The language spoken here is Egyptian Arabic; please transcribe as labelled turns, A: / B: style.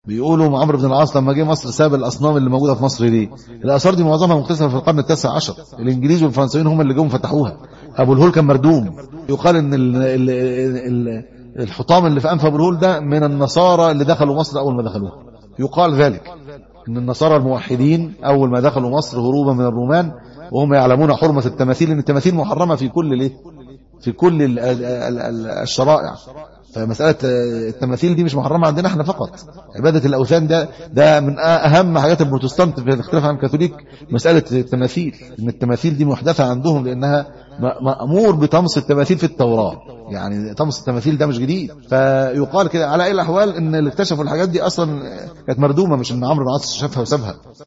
A: بيقولوا عمرو بن العاص لما جه مصر ساب الاصنام اللي موجوده في مصر دي الاثار دي معظمها مكتسبه في القرن التاسع عشر الانجليز والفرنسيين هم اللي جم فتحوها ابو الهول كان مردوم يقال ان ال ال ال الحطام اللي في انف ابو الهول ده من النصارى اللي دخلوا مصر اول ما دخلوها يقال ذلك ان النصارى الموحدين اول ما دخلوا مصر هروبا من الرومان وهم يعلمون حرمه التماثيل ان التماثيل محرمه في كل ليه في كل ال- ال- ال- الشرائع فمسألة التماثيل دي مش محرمة عندنا احنا فقط عبادة الأوثان ده ده من أهم حاجات البروتستانت في الاختلاف عن الكاثوليك مسألة التماثيل إن التماثيل دي محدثة عندهم لأنها م- مأمور بطمس التماثيل في التوراة يعني طمس التماثيل ده مش جديد فيقال كده على أي الأحوال إن اللي اكتشفوا الحاجات دي أصلا كانت مردومة مش إن عمرو بن العاص شافها وسابها